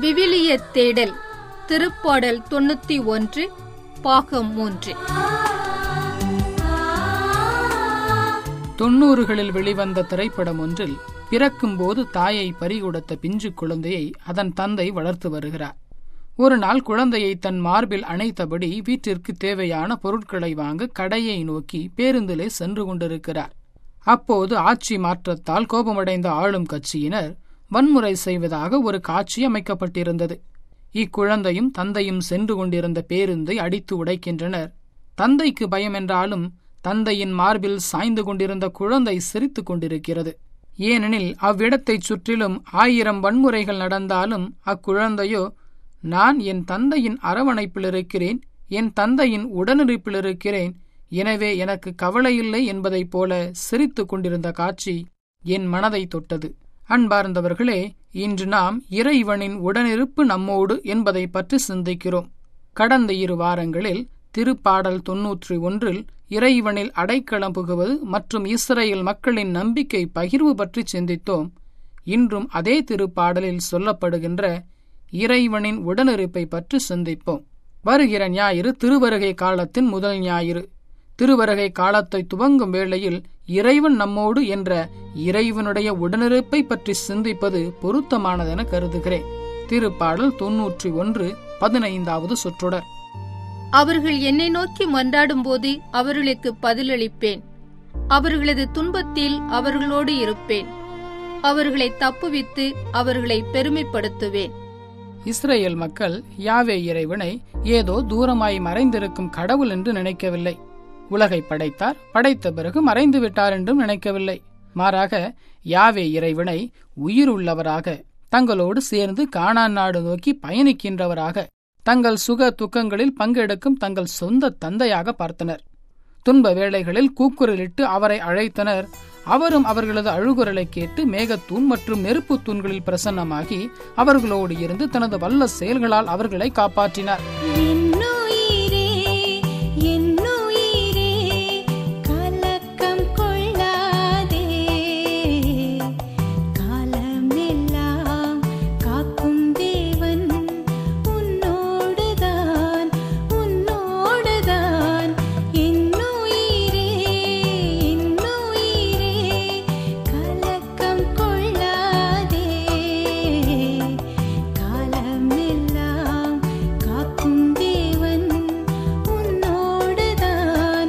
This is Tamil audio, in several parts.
விவிலிய தேடல் திருப்பாடல் தொண்ணூத்தி ஒன்று பாகம் மூன்று தொன்னூறுகளில் வெளிவந்த திரைப்படம் ஒன்றில் பிறக்கும்போது தாயை பறிகொடுத்த பிஞ்சு குழந்தையை அதன் தந்தை வளர்த்து வருகிறார் ஒரு நாள் குழந்தையை தன் மார்பில் அணைத்தபடி வீட்டிற்கு தேவையான பொருட்களை வாங்க கடையை நோக்கி பேருந்திலே சென்று கொண்டிருக்கிறார் அப்போது ஆட்சி மாற்றத்தால் கோபமடைந்த ஆளும் கட்சியினர் வன்முறை செய்வதாக ஒரு காட்சி அமைக்கப்பட்டிருந்தது இக்குழந்தையும் தந்தையும் சென்று கொண்டிருந்த பேருந்தை அடித்து உடைக்கின்றனர் தந்தைக்கு பயம் என்றாலும் தந்தையின் மார்பில் சாய்ந்து கொண்டிருந்த குழந்தை சிரித்துக் கொண்டிருக்கிறது ஏனெனில் அவ்விடத்தைச் சுற்றிலும் ஆயிரம் வன்முறைகள் நடந்தாலும் அக்குழந்தையோ நான் என் தந்தையின் அரவணைப்பில் இருக்கிறேன் என் தந்தையின் உடனிருப்பில் இருக்கிறேன் எனவே எனக்கு கவலையில்லை என்பதைப் போல சிரித்துக் கொண்டிருந்த காட்சி என் மனதை தொட்டது அன்பார்ந்தவர்களே இன்று நாம் இறைவனின் உடனிருப்பு நம்மோடு என்பதை பற்றி சிந்திக்கிறோம் கடந்த இரு வாரங்களில் திருப்பாடல் தொன்னூற்றி ஒன்றில் இறைவனில் அடைக்கலம் புகுவது மற்றும் இஸ்ரேல் மக்களின் நம்பிக்கை பகிர்வு பற்றி சிந்தித்தோம் இன்றும் அதே திருப்பாடலில் சொல்லப்படுகின்ற இறைவனின் உடனிருப்பை பற்றி சிந்திப்போம் வருகிற ஞாயிறு திருவருகை காலத்தின் முதல் ஞாயிறு திருவருகை காலத்தை துவங்கும் வேளையில் இறைவன் நம்மோடு என்ற இறைவனுடைய உடனிருப்பை பற்றி சிந்திப்பது பொருத்தமானதென கருதுகிறேன் திருப்பாடல் தொன்னூற்றி ஒன்று பதினைந்தாவது சொற்றொடர் அவர்கள் என்னை நோக்கி மன்றாடும்போது அவர்களுக்கு பதிலளிப்பேன் அவர்களது துன்பத்தில் அவர்களோடு இருப்பேன் அவர்களை தப்புவித்து அவர்களை பெருமைப்படுத்துவேன் இஸ்ரேல் மக்கள் யாவே இறைவனை ஏதோ தூரமாய் மறைந்திருக்கும் கடவுள் என்று நினைக்கவில்லை உலகை படைத்தார் படைத்த பிறகு மறைந்து விட்டார் என்றும் நினைக்கவில்லை மாறாக யாவே இறைவனை உயிருள்ளவராக தங்களோடு சேர்ந்து காணான் நாடு நோக்கி பயணிக்கின்றவராக தங்கள் சுக துக்கங்களில் பங்கெடுக்கும் தங்கள் சொந்த தந்தையாக பார்த்தனர் துன்ப வேளைகளில் கூக்குரலிட்டு அவரை அழைத்தனர் அவரும் அவர்களது அழுகுரலை கேட்டு மேகத்தூண் மற்றும் நெருப்பு தூண்களில் பிரசன்னமாகி அவர்களோடு இருந்து தனது வல்ல செயல்களால் அவர்களை காப்பாற்றினார் என்னுயிரே என்னுயிரே கலக்கம் கொள்ளாதே காலமெல்லாம் காக்கும் தேவன் உன்னோடுதான் உன்னோடுதான் என்னுயிரே என்னுயிரே கலக்கம் கொள்ளாதே காலமெல்லாம் காக்கும் தேவன் உன்னோடுதான்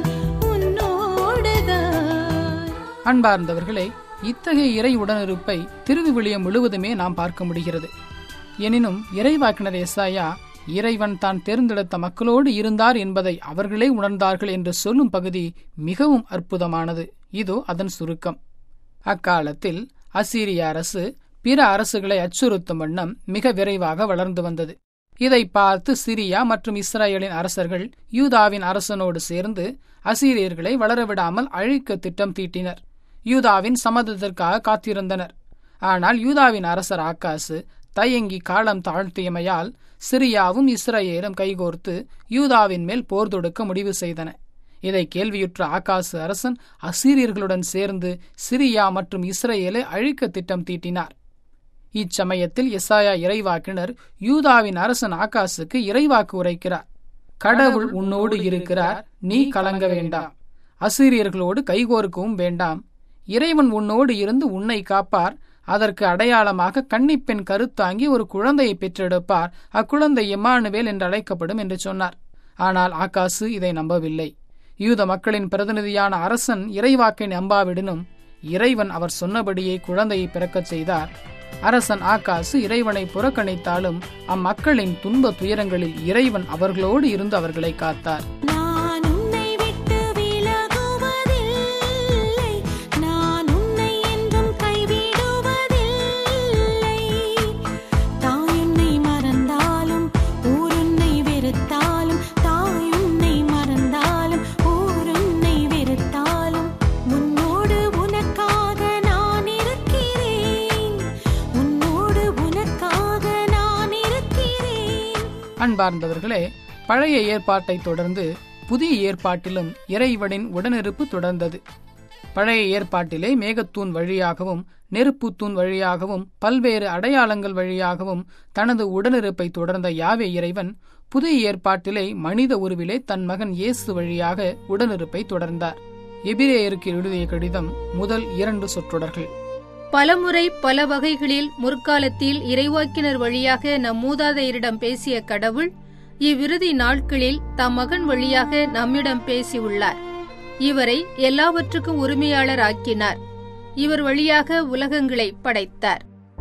உன்னோடுதான் அன்பார்ந்தவர்களே இத்தகைய இறை உடனிருப்பை திருவிவிலியம் முழுவதுமே நாம் பார்க்க முடிகிறது எனினும் இறைவாக்கினர் எஸ்ஐயா இறைவன் தான் தேர்ந்தெடுத்த மக்களோடு இருந்தார் என்பதை அவர்களே உணர்ந்தார்கள் என்று சொல்லும் பகுதி மிகவும் அற்புதமானது இதோ அதன் சுருக்கம் அக்காலத்தில் அசீரிய அரசு பிற அரசுகளை அச்சுறுத்தும் வண்ணம் மிக விரைவாக வளர்ந்து வந்தது இதை பார்த்து சிரியா மற்றும் இஸ்ரேலின் அரசர்கள் யூதாவின் அரசனோடு சேர்ந்து அசீரியர்களை வளரவிடாமல் அழிக்க திட்டம் தீட்டினர் யூதாவின் சம்மதத்திற்காக காத்திருந்தனர் ஆனால் யூதாவின் அரசர் ஆக்காசு தயங்கி காலம் தாழ்த்தியமையால் சிரியாவும் இஸ்ரேலும் கைகோர்த்து யூதாவின் மேல் போர் தொடுக்க முடிவு செய்தன இதை கேள்வியுற்ற ஆகாசு அரசன் அசீரியர்களுடன் சேர்ந்து சிரியா மற்றும் இஸ்ரேலை அழிக்க திட்டம் தீட்டினார் இச்சமயத்தில் எஸ்ஆயா இறைவாக்கினர் யூதாவின் அரசன் ஆகாசுக்கு இறைவாக்கு உரைக்கிறார் கடவுள் உன்னோடு இருக்கிறார் நீ கலங்க வேண்டாம் அசீரியர்களோடு கைகோர்க்கவும் வேண்டாம் இறைவன் உன்னோடு இருந்து உன்னை காப்பார் அதற்கு அடையாளமாக கன்னிப்பெண் கருத்தாங்கி ஒரு குழந்தையை பெற்றெடுப்பார் அக்குழந்தை எம்மானுவேல் என்று அழைக்கப்படும் என்று சொன்னார் ஆனால் ஆகாசு இதை நம்பவில்லை யூத மக்களின் பிரதிநிதியான அரசன் இறைவாக்கை நம்பாவிடனும் இறைவன் அவர் சொன்னபடியே குழந்தையை பிறக்கச் செய்தார் அரசன் ஆகாசு இறைவனை புறக்கணித்தாலும் அம்மக்களின் துன்ப துயரங்களில் இறைவன் அவர்களோடு இருந்து அவர்களை காத்தார் நான் உன்னை விட்டு விலகுவதில்லை நான் உன்னை என்றும் கைவிடுவதில்லை தாய் உன்னை மறந்தாலும் ஊர் உன்னை வெறுத்தாலும் தாய் உன்னை மறந்தாலும் ஊர் உன்னை வெறுத்தாலும் உன்னோடு உனக்காக நான் இருக்கிறேன் உன்னோடு உனக்காக நான் இருக்கிறேன் அன்பார்ந்தவர்களே பழைய ஏற்பாட்டை தொடர்ந்து புதிய ஏற்பாட்டிலும் இறைவனின் உடனிருப்பு தொடர்ந்தது பழைய ஏற்பாட்டிலே மேகத்தூண் வழியாகவும் நெருப்புத்தூண் வழியாகவும் பல்வேறு அடையாளங்கள் வழியாகவும் தனது உடனிருப்பை தொடர்ந்த யாவே இறைவன் புதிய ஏற்பாட்டிலே மனித உருவிலே தன் மகன் இயேசு வழியாக உடனிருப்பை தொடர்ந்தார் எபிரேயருக்கு எழுதிய கடிதம் முதல் இரண்டு சொற்றொடர்கள் பலமுறை பல வகைகளில் முற்காலத்தில் இறைவாக்கினர் வழியாக நம் மூதாதையரிடம் பேசிய கடவுள் இவ்விறுதி நாட்களில் தம் மகன் வழியாக நம்மிடம் பேசியுள்ளார் இவரை எல்லாவற்றுக்கும் உரிமையாளர் ஆக்கினார் இவர் வழியாக உலகங்களை படைத்தார்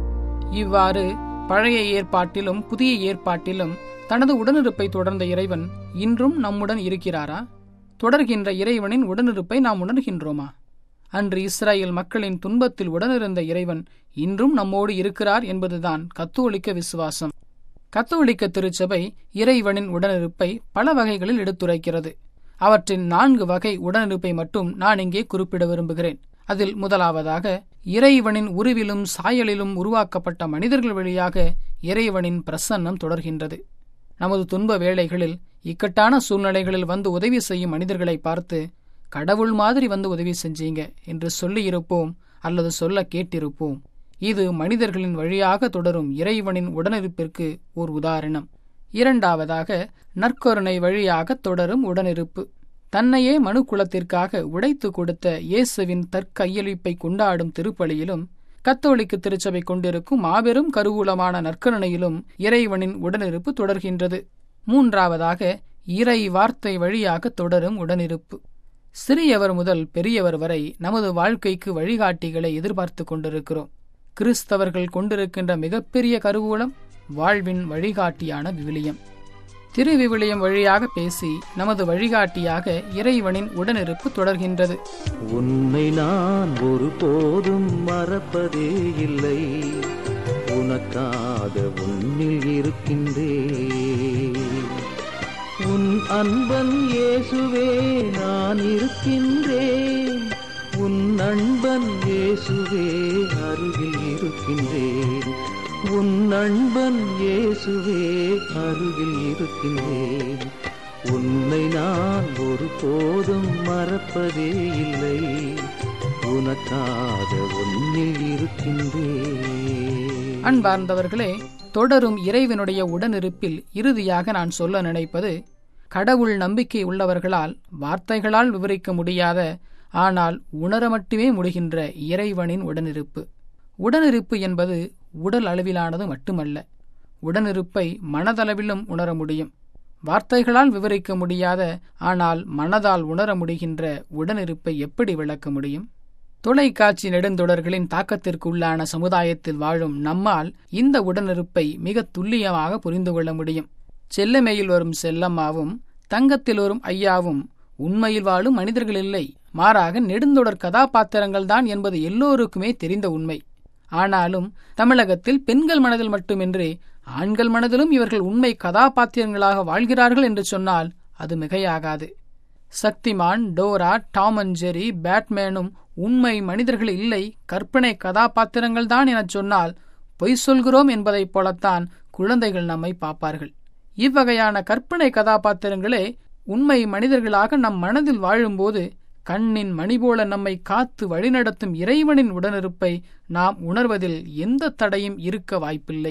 இவ்வாறு பழைய ஏற்பாட்டிலும் புதிய ஏற்பாட்டிலும் தனது உடனிருப்பை தொடர்ந்த இறைவன் இன்றும் நம்முடன் இருக்கிறாரா தொடர்கின்ற இறைவனின் உடனிருப்பை நாம் உணர்கின்றோமா அன்று இஸ்ராயேல் மக்களின் துன்பத்தில் உடனிருந்த இறைவன் இன்றும் நம்மோடு இருக்கிறார் என்பதுதான் கத்தோலிக்க விசுவாசம் கத்தோலிக்க திருச்சபை இறைவனின் உடனிருப்பை பல வகைகளில் எடுத்துரைக்கிறது அவற்றின் நான்கு வகை உடனிருப்பை மட்டும் நான் இங்கே குறிப்பிட விரும்புகிறேன் அதில் முதலாவதாக இறைவனின் உருவிலும் சாயலிலும் உருவாக்கப்பட்ட மனிதர்கள் வழியாக இறைவனின் பிரசன்னம் தொடர்கின்றது நமது துன்ப வேளைகளில் இக்கட்டான சூழ்நிலைகளில் வந்து உதவி செய்யும் மனிதர்களை பார்த்து கடவுள் மாதிரி வந்து உதவி செஞ்சீங்க என்று சொல்லியிருப்போம் அல்லது சொல்ல கேட்டிருப்போம் இது மனிதர்களின் வழியாக தொடரும் இறைவனின் உடனிருப்பிற்கு ஒரு உதாரணம் இரண்டாவதாக நற்கருணை வழியாக தொடரும் உடனிருப்பு தன்னையே மனு குலத்திற்காக உடைத்து கொடுத்த இயேசுவின் தற்கையளிப்பை கொண்டாடும் திருப்பலியிலும் கத்தோலிக்க திருச்சபை கொண்டிருக்கும் மாபெரும் கருவூலமான நற்கருணையிலும் இறைவனின் உடனிருப்பு தொடர்கின்றது மூன்றாவதாக இறை வார்த்தை வழியாக தொடரும் உடனிருப்பு சிறியவர் முதல் பெரியவர் வரை நமது வாழ்க்கைக்கு வழிகாட்டிகளை எதிர்பார்த்து கொண்டிருக்கிறோம் கிறிஸ்தவர்கள் கொண்டிருக்கின்ற மிகப்பெரிய கருவூலம் வாழ்வின் வழிகாட்டியான விவிலியம் திருவிவிலியம் வழியாக பேசி நமது வழிகாட்டியாக இறைவனின் உடனிருப்பு தொடர்கின்றது உன்னை நான் ஒருபோதும் மறப்பதே இல்லை உனக்காக உன்னில் இருக்கின்றேன் உன் அன்பன் இயேசுவே நான் இருக்கின்றேன் உன் நண்பன் இயேசுவே அருகில் இருக்கின்றேன் உன் நண்பன் இயேசுவே அருகில் இருக்கின்றேன் உன்னை நான் ஒருபோதும் மறப்பதே இல்லை உனக்காக உன்னில் இருக்கின்றேன் அன்பார்ந்தவர்களே தொடரும் இறைவனுடைய உடனிருப்பில் இறுதியாக நான் சொல்ல நினைப்பது கடவுள் நம்பிக்கை உள்ளவர்களால் வார்த்தைகளால் விவரிக்க முடியாத ஆனால் உணர மட்டுமே முடிகின்ற இறைவனின் உடனிருப்பு உடனிருப்பு என்பது உடல் அளவிலானது மட்டுமல்ல உடனிருப்பை மனதளவிலும் உணர முடியும் வார்த்தைகளால் விவரிக்க முடியாத ஆனால் மனதால் உணர முடிகின்ற உடனிருப்பை எப்படி விளக்க முடியும் தொலைக்காட்சி நெடுந்தொடர்களின் தாக்கத்திற்கு உள்ளான சமுதாயத்தில் வாழும் நம்மால் இந்த உடனிருப்பை மிக துல்லியமாக புரிந்து கொள்ள முடியும் செல்லமையில் வரும் செல்லம்மாவும் தங்கத்தில் வரும் ஐயாவும் உண்மையில் வாழும் மனிதர்கள் இல்லை மாறாக நெடுந்தொடர் கதாபாத்திரங்கள்தான் என்பது எல்லோருக்குமே தெரிந்த உண்மை ஆனாலும் தமிழகத்தில் பெண்கள் மனதில் மட்டுமின்றி ஆண்கள் மனதிலும் இவர்கள் உண்மை கதாபாத்திரங்களாக வாழ்கிறார்கள் என்று சொன்னால் அது மிகையாகாது Shaktimaan Dora Tom and Jerry பேட்மேனும் உண்மை மனிதர்கள் இல்லை கற்பனை கதாபாத்திரங்கள் தான் எனச் சொன்னால் பொய் சொல்கிறோம் என்பதைப் போலத்தான் குழந்தைகள் நம்மை பார்ப்பார்கள் இவ்வகையான கற்பனை கதாபாத்திரங்களே உண்மை மனிதர்களாக நம் மனதில் வாழும்போது கண்ணின் மணிபோல நம்மை காத்து வழிநடத்தும் இறைவனின் உடனிருப்பை நாம் உணர்வதில் எந்த தடையும் இருக்க வாய்ப்பில்லை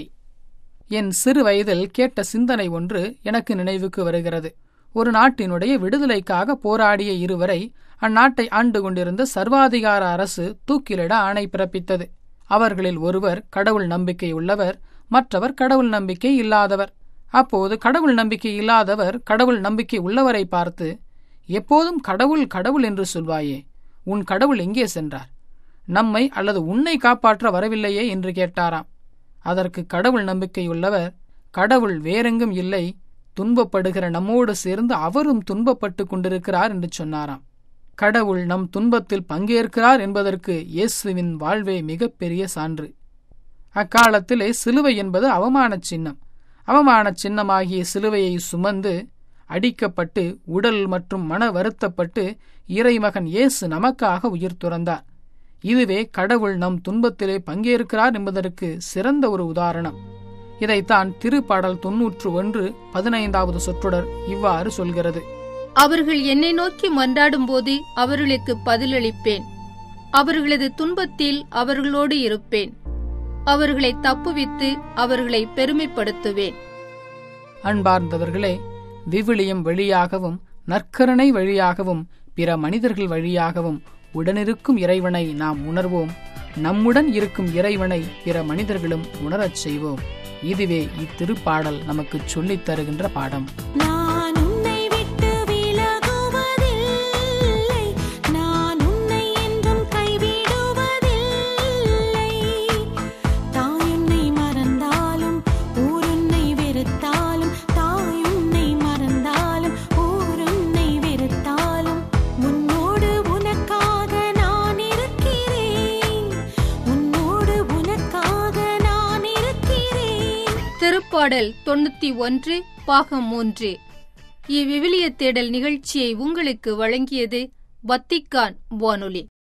என் சிறு வயதில் கேட்ட சிந்தனை ஒன்று எனக்கு நினைவுக்கு வருகிறது ஒரு நாட்டினுடைய விடுதலைக்காக போராடிய இருவரை அந்நாட்டை ஆண்டு கொண்டிருந்த சர்வாதிகார அரசு தூக்கிலிட ஆணை பிறப்பித்தது அவர்களில் ஒருவர் கடவுள் நம்பிக்கை உள்ளவர் மற்றவர் கடவுள் நம்பிக்கை இல்லாதவர் அப்போது கடவுள் நம்பிக்கை இல்லாதவர் கடவுள் நம்பிக்கை உள்ளவரை பார்த்து எப்போதும் கடவுள் கடவுள் என்று சொல்வாயே உன் கடவுள் எங்கே சென்றார் நம்மை அல்லது உன்னை காப்பாற்ற வரவில்லையே என்று கேட்டாராம் அதற்கு கடவுள் நம்பிக்கையுள்ளவர் கடவுள் வேறெங்கும் இல்லை துன்பப்படுகிற நம்மோடு சேர்ந்து அவரும் துன்பப்பட்டு கொண்டிருக்கிறார் என்று சொன்னாராம் கடவுள் நம் துன்பத்தில் பங்கேற்கிறார் என்பதற்கு இயேசுவின் வாழ்வே மிகப்பெரிய சான்று அக்காலத்திலே சிலுவை என்பது அவமானச் சின்னம் அவமானச் சின்னமாகிய சிலுவையை சுமந்து அடிக்கப்பட்டு உடல் மற்றும் மன வருத்தப்பட்டு இறைமகன் இயேசு நமக்காக உயிர் துறந்தார் இதுவே கடவுள் நம் துன்பத்திலே பங்கேற்கிறார் என்பதற்கு சிறந்த ஒரு உதாரணம் இதைத்தான் திருப்பாடல் தொன்னூற்று ஒன்று பதினைந்தாவது சொற்றொடர் இவ்வாறு சொல்கிறது அவர்கள் என்னை நோக்கி மன்றாடும்போது அவர்களுக்கு பதிலளிப்பேன் அவர்களது துன்பத்தில் அவர்களோடு இருப்பேன் அவர்களை தப்புவித்து அவர்களை பெருமைப்படுத்துவேன் அன்பார்ந்தவர்களே விவிலியம் வழியாகவும் நற்கருணை வழியாகவும் பிற மனிதர்கள் வழியாகவும் உடனிருக்கும் இறைவனை நாம் உணர்வோம் நம்முடன் இருக்கும் இறைவனை பிற மனிதர்களும் உணரச் செய்வோம் இதுவே இத்திருப்பாடல் நமக்கு சொல்லித் தருகின்ற பாடம் நான் உன்னை விட்டு விலகுவதில்லை நான் உன்னை என்றும் கைவிடுவதில்லை தாய் உன்னை மறந்தாலும் ஊர் உன்னை வெறுத்தாலும் தாய் உன்னை மறந்தாலும் ஊர் உன்னை வெறுத்தாலும் உன்னோடு உனக்காக நான் இருக்கிறேன் உன்னோடு உனக்காக நான் இருக்கிறேன் திருப்பாடல் தொண்ணூத்தி ஒன்று பாகம் மூன்று இவ்விவிலிய தேடல் நிகழ்ச்சியை உங்களுக்கு வழங்கியது வத்திக்கான் வானொலி